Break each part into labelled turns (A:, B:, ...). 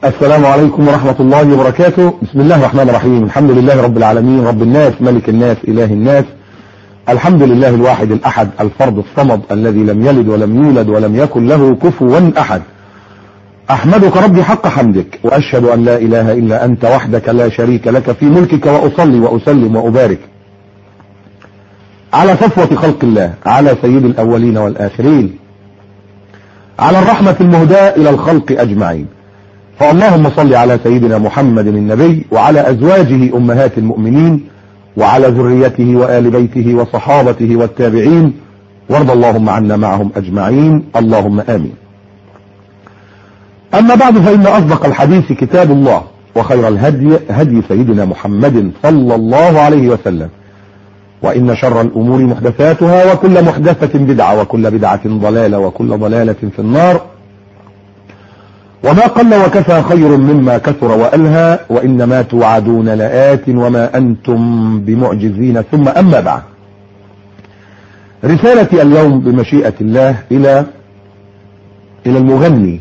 A: السلام عليكم ورحمة الله وبركاته بسم الله الرحمن الرحيم الحمد لله رب العالمين رب الناس ملك الناس إله الناس الحمد لله الواحد الأحد الفرد الصمد الذي لم يلد ولم يولد ولم يكن له كفوا أحد أحمدك ربي حق حمدك وأشهد أن لا إله إلا أنت وحدك لا شريك لك في ملكك وأصلي وأسلم وأبارك على صفوة خلق الله على سيد الأولين والآخرين على الرحمة المهداة إلى الخلق أجمعين فاللهم صل على سيدنا محمد النبي وعلى أزواجه أمهات المؤمنين وعلى ذريته وآل بيته وصحابته والتابعين وارض اللهم عنا معهم أجمعين اللهم آمين أما بعد فإن أصدق الحديث كتاب الله وخير الهدي هدي سيدنا محمد صلى الله عليه وسلم وإن شر الأمور محدثاتها وكل محدثة بدعة وكل بدعة ضلالة وكل ضلالة في النار وما قل وكفى خير مما كثر وألهى وإنما توعدون لآت وما أنتم بمعجزين ثم أما بعد رسالتي اليوم بمشيئة الله إلى إلى المغني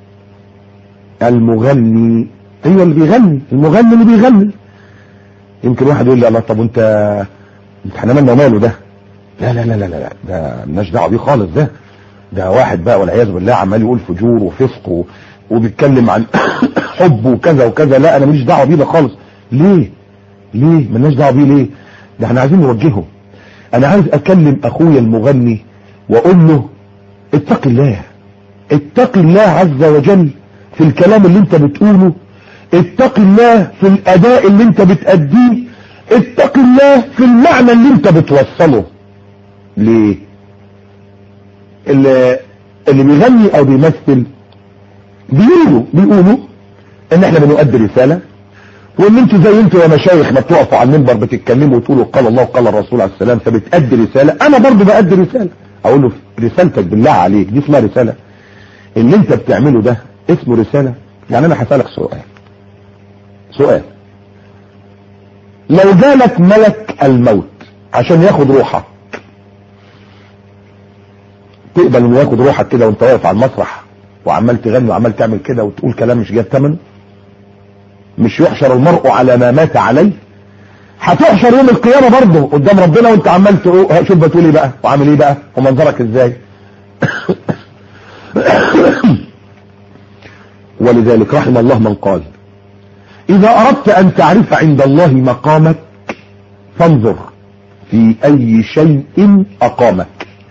A: المغني ايوه اللي بيغني المغني اللي بيغني يمكن واحد يقول لي الله طب وانت انت احنا مالنا وماله ده لا لا لا لا لا ده مالناش دعوه بيه خالص ده ده واحد بقى والعياذ بالله عمال يقول فجور وفسق و... وبيتكلم عن حب وكذا وكذا لا انا ماليش دعوه بيه ده خالص ليه ليه مالناش دعوه بيه ليه ده احنا عايزين نوجهه انا عايز اكلم اخويا المغني واقول له اتق الله اتق الله عز وجل في الكلام اللي انت بتقوله اتق الله في الاداء اللي انت بتأديه اتق الله في المعنى اللي انت بتوصله ليه اللي, اللي بيغني او بيمثل بيقولوا بيقولوا ان احنا بنؤدي رسالة وان انتوا زي انتوا يا مشايخ ما بتقفوا على المنبر بتتكلموا وتقولوا قال الله وقال الرسول عليه السلام فبتأدي رسالة انا برضو بأدي رسالة اقول له رسالتك بالله عليك دي اسمها رسالة اللي انت بتعمله ده اسمه رسالة يعني انا هسألك سؤال سؤال لو جالك ملك الموت عشان ياخد روحك تقبل انه ياخد روحك كده وانت واقف على المسرح وعمال تغني وعمال تعمل كده وتقول كلام مش جايب ثمنه مش يحشر المرء على ما مات عليه هتحشر يوم القيامه برضه قدام ربنا وانت عمال تقول شوف بتقول ايه بقى وعامل ايه بقى ومنظرك ازاي ولذلك رحم الله من قال إذا أردت أن تعرف عند الله مقامك فانظر في أي شيء أقامك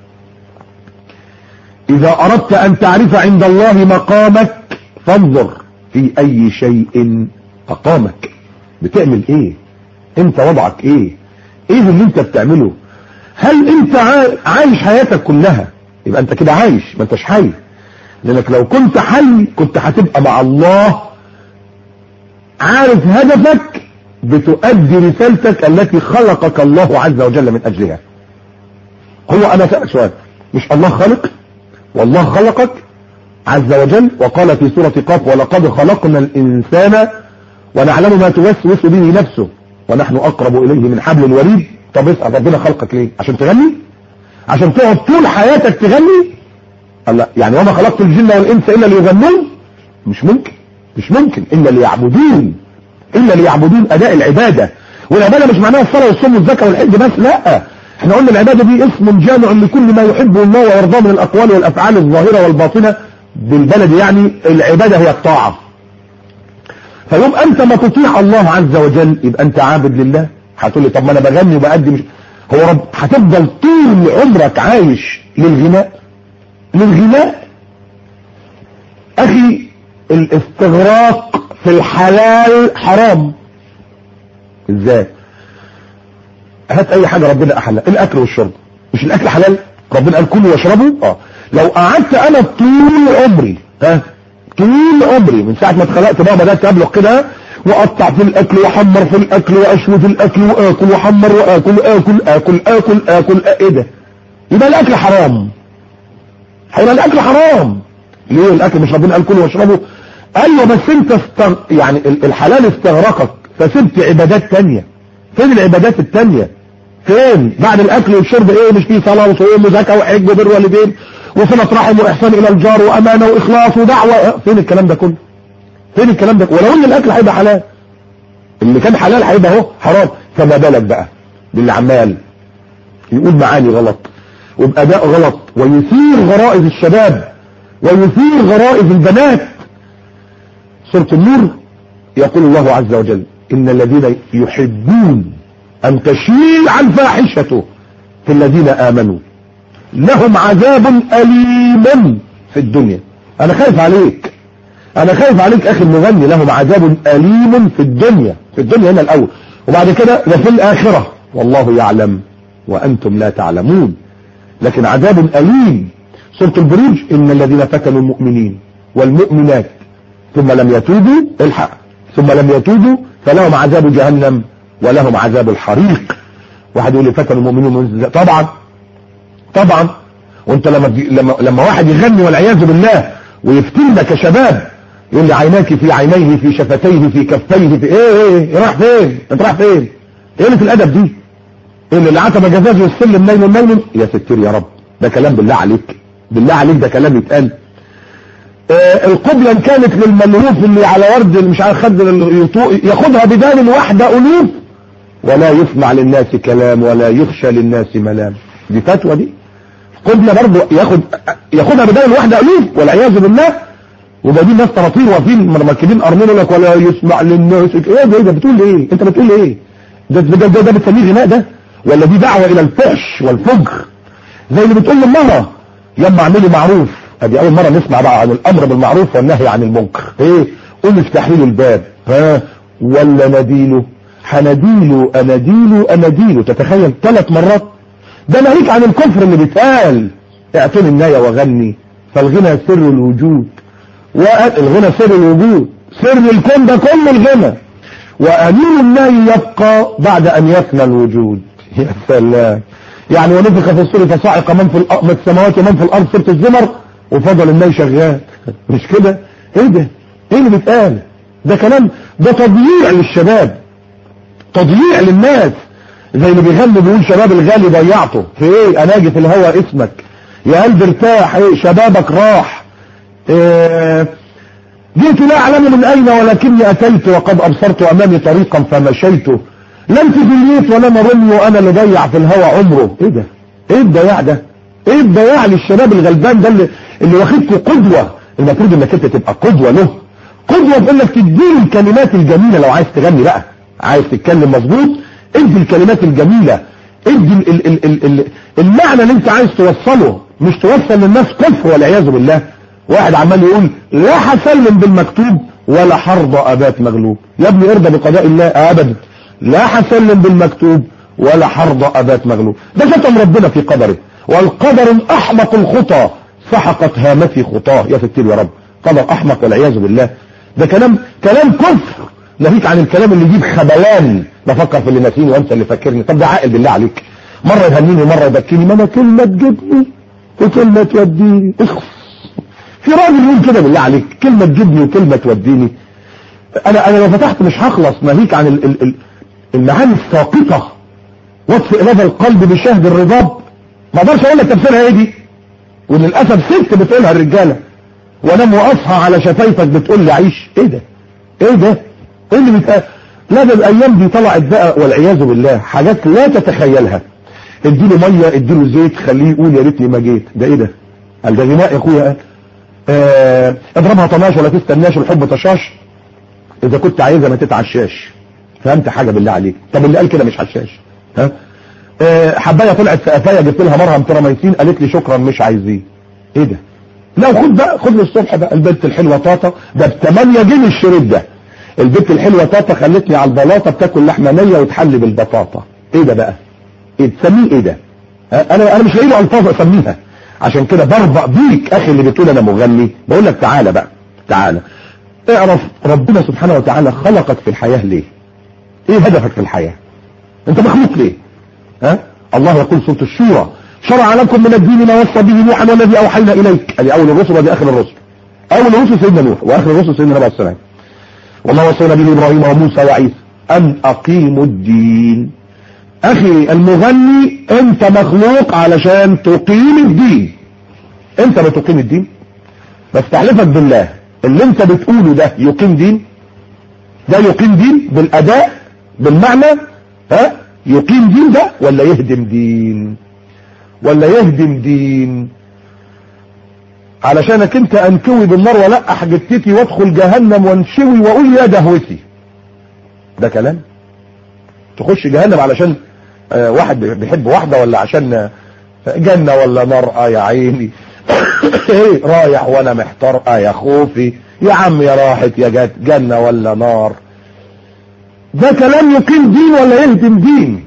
A: إذا أردت أن تعرف عند الله مقامك فانظر في أي شيء أقامك بتعمل إيه أنت وضعك إيه إيه اللي أنت بتعمله هل أنت عايش حياتك كلها يبقى أنت كده عايش ما أنتش حي لانك لو كنت حي كنت هتبقى مع الله عارف هدفك بتؤدي رسالتك التي خلقك الله عز وجل من اجلها هو انا سألك سؤال مش الله خلق والله خلقك عز وجل وقال في سورة قاف ولقد خلقنا الانسان ونعلم ما توسوس به نفسه ونحن اقرب اليه من حبل الوريد طب اسأل ربنا خلقك ليه عشان تغني عشان تقعد طول حياتك تغني الله يعني وما خلقت الجن والانس الا ليغنون مش ممكن مش ممكن الا ليعبدون الا ليعبدون اداء العبادة والعبادة مش معناها الصلاة والصوم والزكاة والحج بس لا احنا قلنا العبادة دي اسم جامع لكل ما يحبه الله ويرضاه من الاقوال والافعال الظاهرة والباطنة بالبلد يعني العبادة هي الطاعة فيبقى انت ما تطيع الله عز وجل يبقى انت عابد لله هتقول لي طب ما انا بغني وبأدي مش هو رب هتفضل طول عمرك عايش للغناء للغناء اخي الاستغراق في الحلال حرام ازاي هات اي حاجة ربنا احلى الاكل والشرب مش الاكل حلال ربنا قال كلوا واشربوا اه لو قعدت انا طول عمري ها طول عمري من ساعة ما اتخلقت بقى بدأت ابلغ كده واقطع في الاكل واحمر في الاكل واشوي في الاكل واكل واحمر واكل اكل اكل اكل اكل ايه ده يبقى الاكل حرام هيبقى الاكل حرام ليه الاكل مش ربنا قال كلوا واشربوا ايوه بس انت استغ... يعني الحلال استغرقك فسبت عبادات تانية فين العبادات التانية فين بعد الاكل والشرب ايه مش فيه صلاة وصوم وزكاة وحج وبر والدين وصلة رحم واحسان الى الجار وامانة واخلاص ودعوة فين الكلام ده كله فين الكلام ده ولو ان الاكل هيبقى حلال اللي كان حلال هيبقى اهو حرام فما بالك بقى باللي عمال يقول معاني غلط وبأداء غلط ويثير غرائز الشباب ويثير غرائز البنات سورة النور يقول الله عز وجل إن الذين يحبون أن تشيع الفاحشة في الذين آمنوا لهم عذاب أليم في الدنيا أنا خايف عليك أنا خايف عليك أخي المغني لهم عذاب أليم في الدنيا في الدنيا هنا الأول وبعد كده وفي الآخرة والله يعلم وأنتم لا تعلمون لكن عذاب أليم سورة البروج إن الذين فتنوا المؤمنين والمؤمنات ثم لم يتوبوا الحق ثم لم يتوبوا فلهم عذاب جهنم ولهم عذاب الحريق واحد يقول لي فتنوا المؤمنين طبعا طبعا وانت لما لما لما واحد يغني والعياذ بالله ويفتنا كشباب يقول لي عيناك في عينيه في شفتيه في كفيه في ايه ايه, إيه راح فين انت راح فين ايه اللي في الادب دي ايه اللي العتبه جزاز والسلم نايم نايم يا ستير يا رب ده كلام بالله عليك بالله عليك ده كلام يتقال آه القبلة كانت للملهوف اللي على ورد اللي مش عارف خد ياخدها بدال الوحدة ألوف ولا يسمع للناس كلام ولا يخشى للناس ملام دي فتوى دي قبلة برضه ياخد ياخدها بدال الوحدة ألوف والعياذ بالله وجايبين ناس طراطير واقفين مركبين ارمين لك ولا يسمع للناس ايه ده ده بتقول ايه انت بتقول ايه ده ده ده, ده بتسميه غناء ده ولا دي دعوه الى الفحش والفجر زي اللي بتقول لامها يما اعملي معروف ادي اول مره نسمع بقى عن الامر بالمعروف والنهي عن المنكر ايه قوم افتحي له الباب ها ولا نديله هنديله اناديله اناديله تتخيل ثلاث مرات ده ناهيك عن الكفر اللي بيتقال اعطني النايه وغني فالغنى سر الوجود والغنى سر الوجود سر الكون ده كل الغنى وأمين الناي يبقى بعد أن يفنى الوجود يا سلام يعني ونفخ في الصور فصعق من في من السماوات ومن في الأرض سورة الزمر وفضل الناي شغال مش كده ايه ده ايه اللي بيتقال ده كلام ده تضييع للشباب تضييع للناس زي اللي بيغني بيقول شباب الغالي ضيعته في ايه انا اجي في الهوى اسمك يا قلبي ارتاح ايه شبابك راح إيه جئت لا اعلم من اين ولكني اتيت وقد ابصرت امامي طريقا فمشيت لم تجليت ولا مرني وانا اللي ضيع في الهوى عمره ايه ده ايه الضياع ده ايه الضياع للشباب الغلبان ده اللي, اللي واخدكوا قدوة المفروض انك انت تبقى قدوة له قدوة في انك تديله الكلمات الجميلة لو عايز تغني بقى عايز تتكلم مظبوط ادي الكلمات الجميلة ادي ال ال ال ال ال المعنى اللي انت عايز توصله مش توصل للناس كفر والعياذ بالله واحد عمال يقول لا هسلم بالمكتوب ولا حرض ابات مغلوب يا ابني ارضى بقضاء الله ابدا لا هسلم بالمكتوب ولا حرض ابات مغلوب ده شتم ربنا في قدره والقدر الاحمق الخطى سحقت هامتي خطاه يا ستير يا رب قدر احمق والعياذ بالله ده كلام كلام كفر ناهيك عن الكلام اللي يجيب خبلان بفكر في اللي ناسيني وانسى اللي فاكرني طب ده عاقل بالله عليك مره يهنيني ومره يبكيني ما انا كلمه تجيبني وكلمه توديني اخف في راجل يقول كده بالله عليك كلمه تجيبني وكلمه توديني انا انا لو فتحت مش هخلص ناهيك عن ال ال ال المعاني الساقطه وطفئ لدى القلب بشهد الرضاب ما اقدرش اقول لك تفسيرها ايه دي وللاسف ست بتقولها الرجاله وانام واصحى على شفايفك بتقول لي عيش ايه ده ايه ده ايه اللي بيتقال لا ده الايام دي طلعت بقى والعياذ بالله حاجات لا تتخيلها اديله ميه اديله زيت خليه يقول يا ريتني ما جيت ده ايه ده قال ده غناء يا اخويا قال آه اضربها طناش ولا تستناش الحب طشاش اذا كنت عايزها ما تتعشاش فهمت حاجه بالله عليك طب اللي قال كده مش حشاش ها آه حبايه طلعت في قفايا جبت لها مرهم تراميسين قالت لي شكرا مش عايزين ايه ده لا خد بقى خد الصبح بقى البنت الحلوه طاطا ده ب 8 جنيه الشريط ده البنت الحلوه طاطا خلتني على البلاطه بتاكل لحمه نيه وتحلي بالبطاطا ايه ده بقى ايه تسميه ايه ده انا انا مش لاقي له الفاظ اسميها عشان كده بربق بيك اخي اللي بتقول انا مغني بقول لك تعالى بقى تعالى اعرف ربنا سبحانه وتعالى خلقك في الحياه ليه ايه هدفك في الحياه انت مخلوق ليه ها الله يقول سوره الشورى شرع لكم من الدين ما وصى به نوحا والذي اوحينا اليك ادي اول الرسل ودي اخر الرسل اول الرسل سيدنا نوح واخر الرسل سيدنا نبي السلام والله وصينا به ابراهيم وموسى وعيسى ان اقيموا الدين اخي المغني انت مخلوق علشان تقيم الدين انت بتقيم الدين بس تحلفك بالله اللي انت بتقوله ده يقيم دين ده يقيم دين بالاداء بالمعنى ها يقيم دين ده ولا يهدم دين ولا يهدم دين علشانك انت انكوي بالنار ولقح جتتي وادخل جهنم وانشوي واقول يا دهوتي ده كلام تخش جهنم علشان آه واحد بيحب واحدة ولا عشان جنة ولا نار آه يا عيني ايه رايح وانا محتار آه يا خوفي يا عم يا راحت يا جت جنة ولا نار ده كلام يقيم دين ولا يهدم دين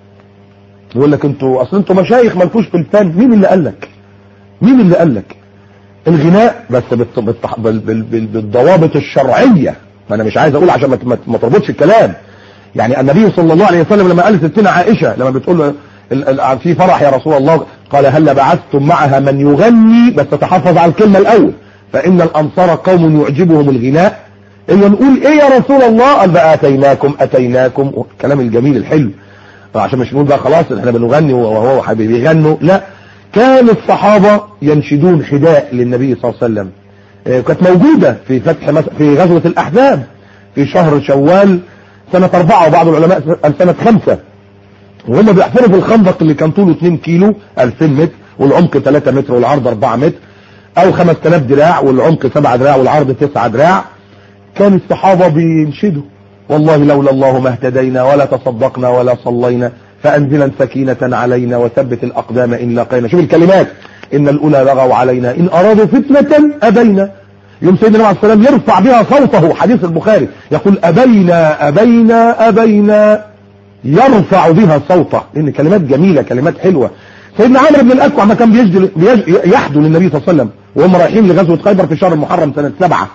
A: يقول لك انتوا اصل انتوا مشايخ مالكوش في الفن مين اللي قال لك مين اللي قال لك الغناء بس بالت- بالت- بال- بال- بال- بالضوابط الشرعية ما انا مش عايز اقول عشان ما ت- ما ت- ما تربطش الكلام يعني النبي صلى الله عليه وسلم لما قال ستنا عائشة لما بتقول له ال- ال- في فرح يا رسول الله قال هل بعثتم معها من يغني بس تتحفظ على الكلمة الاول فان الانصار قوم يعجبهم الغناء الا نقول ايه يا رسول الله قال بقى اتيناكم اتيناكم الكلام الجميل الحلو عشان مش نقول بقى خلاص احنا بنغني وهو حبيبي يغنوا لا كان الصحابة ينشدون حداء للنبي صلى الله عليه وسلم آه، كانت موجودة في فتح مس... في غزوة الأحزاب في شهر شوال سنة أربعة وبعض العلماء قال سنة خمسة وهم بيحفروا في الخندق اللي كان طوله 2 كيلو 2000 متر والعمق 3 متر والعرض 4 متر أو 5000 دراع والعمق 7 دراع والعرض 9 دراع كان الصحابة بينشدوا والله لولا الله ما اهتدينا ولا تصدقنا ولا صلينا فأنزلا سكينة علينا وثبت الأقدام إن لاقينا شوف الكلمات إن الأولى بغوا علينا إن أرادوا فتنة أبينا يوم سيدنا عليه السلام يرفع بها صوته حديث البخاري يقول أبينا أبينا أبينا يرفع بها صوته لأن كلمات جميلة كلمات حلوة سيدنا عمرو بن الأكوع ما كان بيجدل بيج- يحدو للنبي صلى الله عليه وسلم وهم رايحين لغزوة خيبر في شهر المحرم سنة سبعة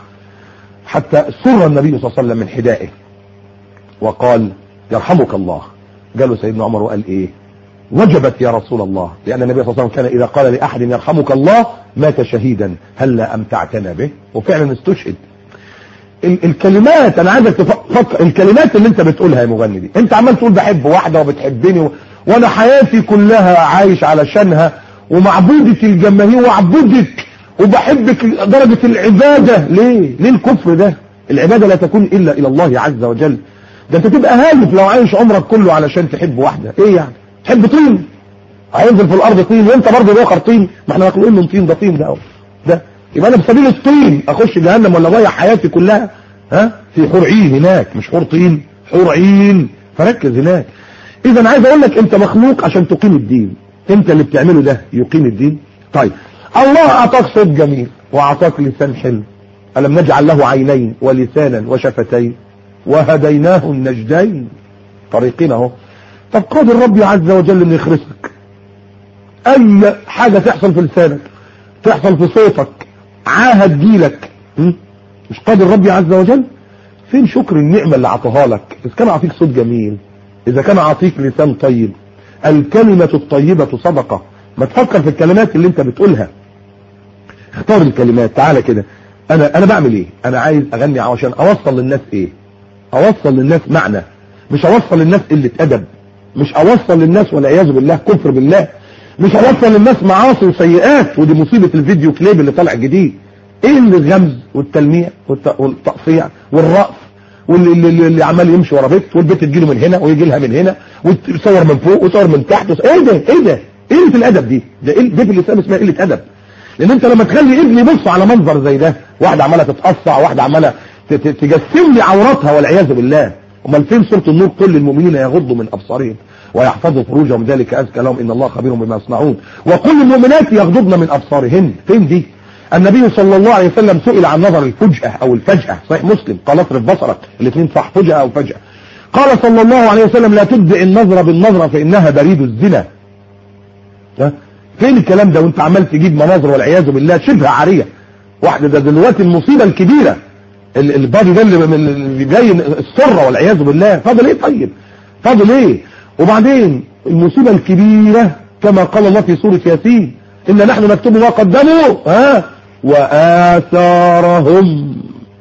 A: حتى سر النبي صلى الله عليه وسلم من حدائه وقال يرحمك الله قالوا سيدنا عمر وقال ايه وجبت يا رسول الله لأن النبي صلى الله عليه وسلم كان إذا قال لأحد يرحمك الله مات شهيدا هلا أمتعتنا به وفعلا استشهد ال- الكلمات انا عايزك تفكر الكلمات اللي انت بتقولها يا مغني دي انت عمال تقول بحب واحده وبتحبني و... وانا حياتي كلها عايش علشانها ومعبودة الجماهير واعبدك وبحبك درجة العبادة ليه ليه الكفر ده العبادة لا تكون الا الى الله عز وجل ده انت تبقى هالف لو عايش عمرك كله علشان تحب واحدة ايه يعني تحب طين هينزل في الارض طين وانت برضه باخر طين ما احنا مخلوقين من طين ده طين ده أهو. ده يبقى انا بسبيل الطين اخش جهنم ولا اضيع حياتي كلها ها في حور عين هناك مش حور طين حور عين فركز هناك اذا عايز اقول لك انت مخلوق عشان تقيم الدين انت اللي بتعمله ده يقيم الدين طيب الله اعطاك صوت جميل واعطاك لسان حلو الم نجعل له عينين ولسانا وشفتين وهديناه النجدين طريقين اهو طب قادر ربي عز وجل ان يخرسك اي حاجة تحصل في لسانك تحصل في صوتك عاهد جيلك م? مش قادر ربي عز وجل فين شكر النعمة اللي عطاها لك اذا كان عطيك صوت جميل اذا كان عطيك لسان طيب الكلمة الطيبة صدقة ما تفكر في الكلمات اللي انت بتقولها اختار الكلمات تعالى كده انا انا بعمل ايه انا عايز اغني عشان اوصل للناس ايه اوصل للناس معنى مش اوصل للناس قلة ادب مش اوصل للناس والعياذ بالله كفر بالله مش اوصل للناس معاصي وسيئات ودي مصيبة الفيديو كليب اللي طالع جديد ايه اللي الغمز والتلميع والت- والتقطيع والرأس واللي اللي, اللي عمال يمشي ورا بيت والبيت تجيله من هنا ويجي لها من هنا وتصور من فوق وتصور من تحت وص- ايه ده ايه ده ايه قله الادب دي ده ايه دي في الاسلام اسمها قله ادب لان انت لما تخلي ابني يبص على منظر زي ده واحده عماله تتقصع واحده عماله ت- ت- تجسم لي عوراتها والعياذ بالله امال فين سوره النور كل المؤمنين يغضوا من ابصارهم ويحفظوا فروجهم ذلك ازكى لهم ان الله خبير بما يصنعون وكل المؤمنات يغضضن من ابصارهن فين دي النبي صلى الله عليه وسلم سئل عن نظر الفجأة او الفجأة صحيح مسلم قال اصرف بصرك الاثنين صح فجأة او فجأة قال صلى الله عليه وسلم لا تبدع النظرة بالنظرة فانها بريد الزنا ها؟ فين الكلام ده وانت عمال تجيب مناظر والعياذ بالله شبه عارية واحدة ده دلوقتي المصيبة الكبيرة ال- البادي ده اللي اللي بيبين السرة والعياذ بالله فاضل ايه طيب فاضل ايه وبعدين المصيبة الكبيرة كما قال الله في سورة ياسين إن نحن نكتب ما قدموا ها وآثارهم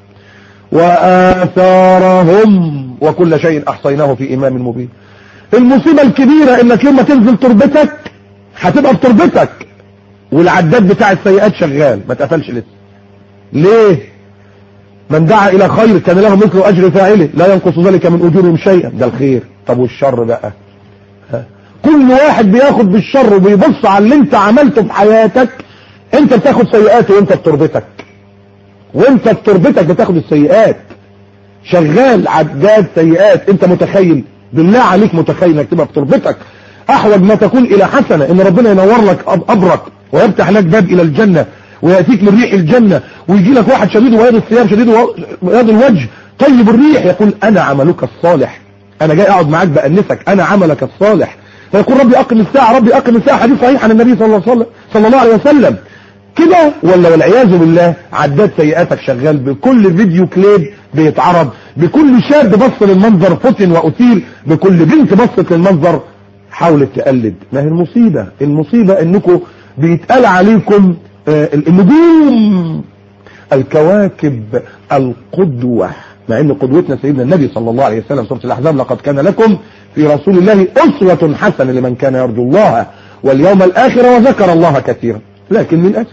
A: وآثارهم وكل شيء أحصيناه في إمام مبين المصيبة الكبيرة إنك يوم ما تنزل تربتك هتبقى في تربتك والعداد بتاع السيئات شغال ما اتقفلش لسه ليه من دعا الى خير كان له مثل اجر فاعله لا ينقص ذلك من اجورهم شيئا ده الخير طب والشر بقى ها؟ كل واحد بياخد بالشر وبيبص على اللي انت عملته في حياتك انت بتاخد سيئات وانت في تربتك وانت في تربتك بتاخد السيئات شغال عداد سيئات انت متخيل بالله عليك متخيل انك تبقى في تربتك احوج ما تكون الى حسنه ان ربنا ينور لك ابرك ويفتح لك باب الى الجنه وياتيك من ريح الجنه ويجي لك واحد شديد وياض الثياب شديد وياض الوجه طيب الريح يقول انا عملك الصالح انا جاي اقعد معاك بانسك انا عملك الصالح فيقول ربي اقم الساعه ربي اقم الساعه حديث صحيح عن النبي صلى الله عليه وسلم صلى الله عليه وسلم كده ولا والعياذ بالله عداد سيئاتك شغال بكل فيديو كليب بيتعرض بكل شاب بص للمنظر فتن واثير بكل بنت بصت للمنظر حاولت تقلد ما هي المصيبة المصيبة انكم بيتقال عليكم آه النجوم الكواكب القدوة مع ان قدوتنا سيدنا النبي صلى الله عليه وسلم سورة الاحزاب لقد كان لكم في رسول الله اسوة حسنة لمن كان يرجو الله واليوم الاخر وذكر الله كثيرا لكن للاسف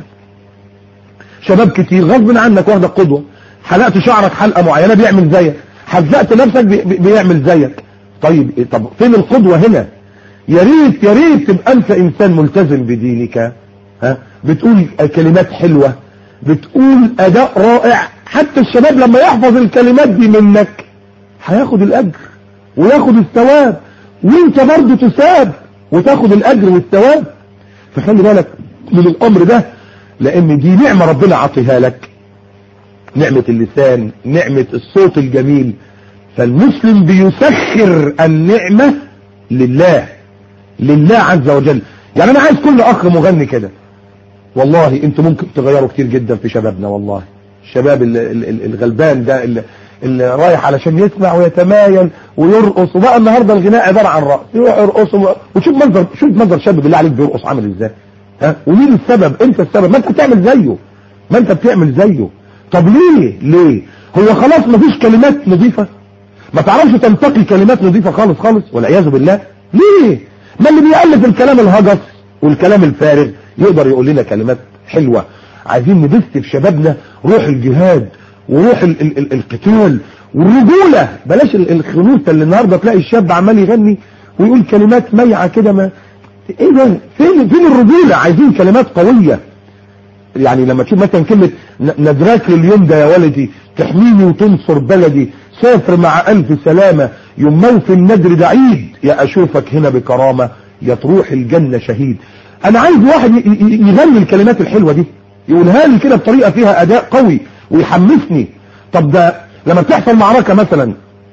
A: شباب كتير غصب عنك واخدك قدوة حلقت شعرك حلقة معينة بيعمل زيك حزقت نفسك بيعمل زيك طيب طب فين القدوة هنا يا ريت يا ريت تبقى انت انسان ملتزم بدينك ها بتقول كلمات حلوة بتقول اداء رائع حتى الشباب لما يحفظ الكلمات دي منك هياخد الاجر وياخد الثواب وانت برضه تساب وتاخد الاجر والثواب فخلي بالك من الامر ده لان دي نعمة ربنا عطيها لك نعمة اللسان نعمة الصوت الجميل فالمسلم بيسخر النعمة لله لله عز وجل يعني انا عايز كل اخ مغني كده والله انتوا ممكن تغيروا كتير جدا في شبابنا والله الشباب الغلبان ده اللي, اللي رايح علشان يسمع ويتمايل ويرقص وبقى النهارده الغناء عباره عن رقص يروح يرقص وشوف منظر شوف منظر شاب بالله عليك بيرقص عامل ازاي ها ومين السبب انت السبب ما انت بتعمل زيه ما انت بتعمل زيه طب ليه ليه هو خلاص مفيش كلمات نظيفه ما تعرفش تنتقي كلمات نظيفه خالص خالص والعياذ بالله ليه ما اللي بيألف الكلام الهجس والكلام الفارغ يقدر يقول لنا كلمات حلوة عايزين نبث في شبابنا روح الجهاد وروح ال ال ال القتال والرجولة بلاش الخنوسة اللي النهاردة تلاقي الشاب عمال يغني ويقول كلمات ميعة كده ما ايه ده فين فين الرجولة عايزين كلمات قوية يعني لما تشوف مثلا كلمة ندراك لليوم ده يا ولدي تحميني وتنصر بلدي سافر مع ألف سلامة يمو في الندر ده عيد يا أشوفك هنا بكرامة يا تروح الجنة شهيد أنا عايز واحد يغني الكلمات الحلوة دي يقولها لي كده بطريقة فيها أداء قوي ويحمسني طب ده لما بتحصل معركة مثلا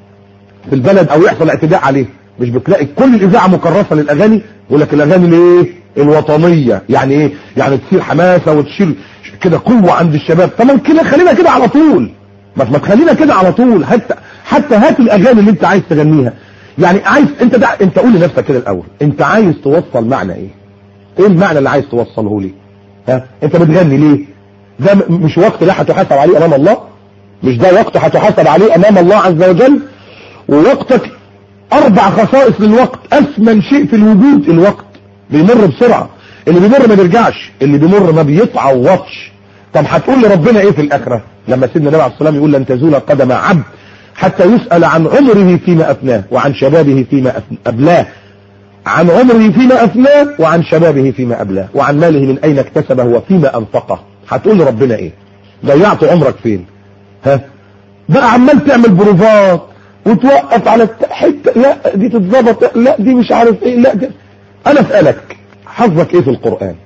A: في البلد أو يحصل اعتداء عليه مش بتلاقي كل الإذاعة مكرسة للأغاني يقول لك الأغاني الايه الوطنية يعني ايه يعني تصير حماسة وتشير كده قوة عند الشباب طب كده خلينا كده على طول بس ما تخلينا كده على طول حتى حتى هات الاغاني اللي انت عايز تغنيها يعني عايز انت دع... انت قول لنفسك كده الاول انت عايز توصل معنى ايه ايه المعنى اللي عايز توصله لي ها انت بتغني ليه ده مش وقت لا هتحاسب عليه امام الله مش ده وقت هتحاسب عليه امام الله عز وجل ووقتك اربع خصائص للوقت اثمن شيء في الوجود الوقت بيمر بسرعة اللي بيمر ما بيرجعش اللي بيمر ما بيتعوضش طب هتقول لربنا ايه في الاخره لما سيدنا النبي عليه الصلاه والسلام يقول لن تزول قدم عبد حتى يسأل عن عمره فيما أفناه وعن شبابه فيما أبلاه عن عمره فيما أفناه وعن شبابه فيما أبلاه وعن ماله من أين اكتسبه وفيما أنفقه هتقول لربنا إيه ضيعت عمرك فين ها بقى عمال تعمل بروفات وتوقف على حتة لا دي تتظبط لا دي مش عارف ايه لا دي. انا اسألك حظك ايه في القرآن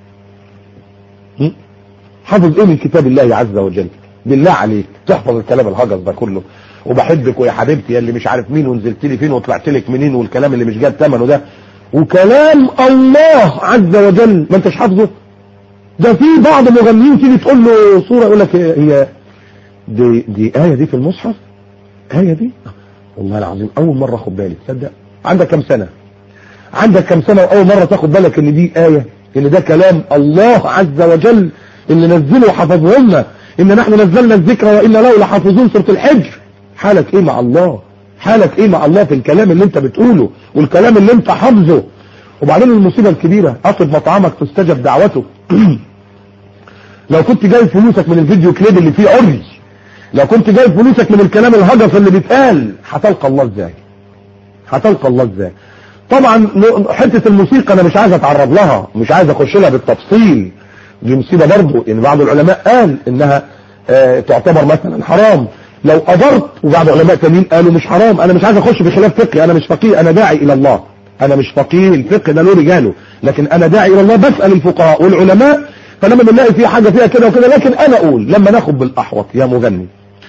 A: حافظ ايه من كتاب الله عز وجل بالله عليك تحفظ الكلام الهجس ده كله وبحبك ويا حبيبتي يا اللي مش عارف مين ونزلت لي فين وطلعت لك منين والكلام اللي مش جاب ثمنه ده وكلام الله عز وجل ما انتش حافظه ده في بعض المغنيين تيجي تقول له صورة يقول لك هي دي دي آية دي في المصحف آية دي والله العظيم أول مرة أخد بالي تصدق عندك كم سنة عندك كم سنة وأول مرة تاخد بالك إن دي آية إن ده كلام الله عز وجل اللي نزله وحفظه لنا إن نحن نزلنا الذكر وإن له لحافظون سورة الحجر حالك إيه مع الله حالك إيه مع الله في الكلام اللي أنت بتقوله والكلام اللي أنت حافظه وبعدين المصيبة الكبيرة أطلب مطعمك تستجب دعوته لو كنت جايب فلوسك من الفيديو كليب اللي فيه عري لو كنت جايب فلوسك من الكلام الهجس اللي بيتقال هتلقى الله ازاي هتلقى الله ازاي طبعا حته الموسيقى انا مش عايز اتعرض لها مش عايز اخش لها بالتفصيل دي مصيبه برضه ان بعض العلماء قال انها آه تعتبر مثلا حرام لو قدرت وبعض علماء تانيين قالوا مش حرام انا مش عايز اخش في خلاف فقهي انا مش فقيه انا داعي الى الله انا مش فقيه الفقه ده له رجاله لكن انا داعي الى الله بسال الفقهاء والعلماء فلما بنلاقي في حاجه فيها كده وكده لكن انا اقول لما ناخد بالاحوط يا مغني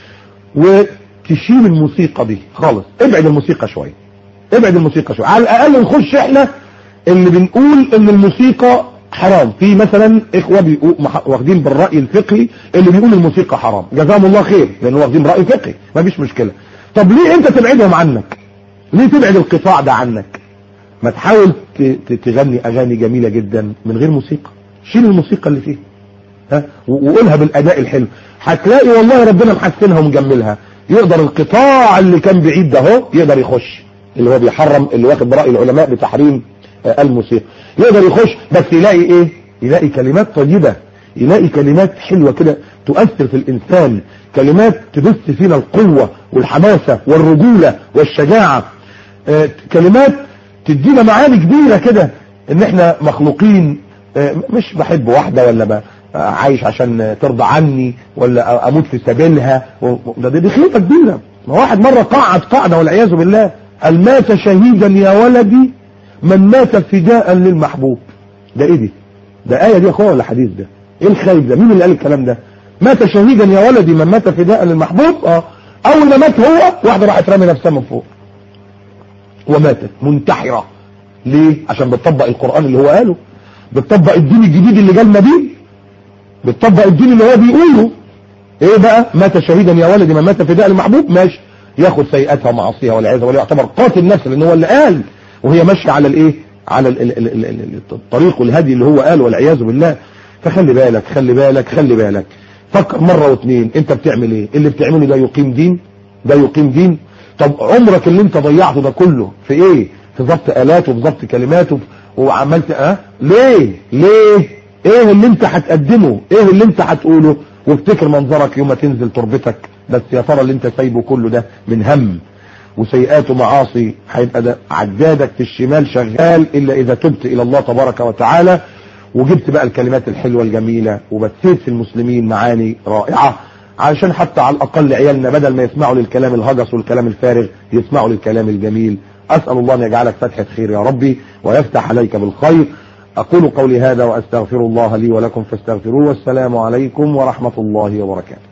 A: وتشيل الموسيقى دي خالص ابعد الموسيقى شويه ابعد الموسيقى شويه على الاقل نخش احنا اللي بنقول ان الموسيقى حرام في مثلا اخوه بيقول واخدين بالراي الفقهي اللي بيقول الموسيقى حرام جزاهم الله خير لان واخدين راي فقهي مفيش مشكله طب ليه انت تبعدهم عنك ليه تبعد القطاع ده عنك ما تحاول تغني اغاني جميله جدا من غير موسيقى شيل الموسيقى اللي فيها ها وقولها بالاداء الحلو هتلاقي والله ربنا محسنها ومجملها يقدر القطاع اللي كان بعيد ده اهو يقدر يخش اللي هو بيحرم اللي واخد براي العلماء بتحريم الموسيقى يقدر يخش بس يلاقي ايه يلاقي كلمات طيبة يلاقي كلمات حلوة كده تؤثر في الانسان كلمات تبث فينا القوة والحماسة والرجولة والشجاعة آه كلمات تدينا معاني كبيرة كده ان احنا مخلوقين آه مش بحب واحدة ولا ب... عايش عشان ترضى عني ولا اموت في سبيلها ده دي خيطة كبيرة ما واحد مرة قعد قاعدة والعياذ بالله قال مات شهيدا يا ولدي من مات فداء للمحبوب ده ايه دي ده آية دي يا اخويا ولا حديث ده ايه الخايب ده مين اللي قال الكلام ده مات شهيدا يا ولدي من مات فداء للمحبوب اه اول ما مات هو واحدة راحت رامي نفسها من فوق وماتت منتحرة ليه عشان بتطبق القرآن اللي هو قاله بتطبق الدين الجديد اللي جالنا بيه بتطبق الدين اللي هو بيقوله ايه بقى مات شهيدا يا ولدي من مات فداء للمحبوب ماشي ياخد سيئاتها ومعاصيها والعياذ بالله يعتبر قاتل نفس لان هو اللي قال وهي ماشيه على الايه على ال ال ال ال الطريق والهدي اللي هو قال والعياذ بالله فخلي بالك خلي بالك خلي بالك فكر مره واثنين انت بتعمل ايه اللي بتعمله ده يقيم دين ده يقيم دين طب عمرك اللي انت ضيعته ده كله في ايه في ضبط الاته وفي ضبط كلماته وعملت اه ليه ليه ايه اللي انت هتقدمه ايه اللي انت هتقوله وافتكر منظرك يوم ما تنزل تربتك بس يا ترى اللي انت سايبه كله ده من هم وسيئات ومعاصي هيبقى ده عدادك في الشمال شغال الا اذا تبت الى الله تبارك وتعالى وجبت بقى الكلمات الحلوة الجميلة وبثيت في المسلمين معاني رائعة علشان حتى على الاقل عيالنا بدل ما يسمعوا للكلام الهجس والكلام الفارغ يسمعوا للكلام الجميل اسأل الله ان يجعلك فتحة خير يا ربي ويفتح عليك بالخير اقول قولي هذا واستغفر الله لي ولكم فاستغفروه والسلام عليكم ورحمة الله وبركاته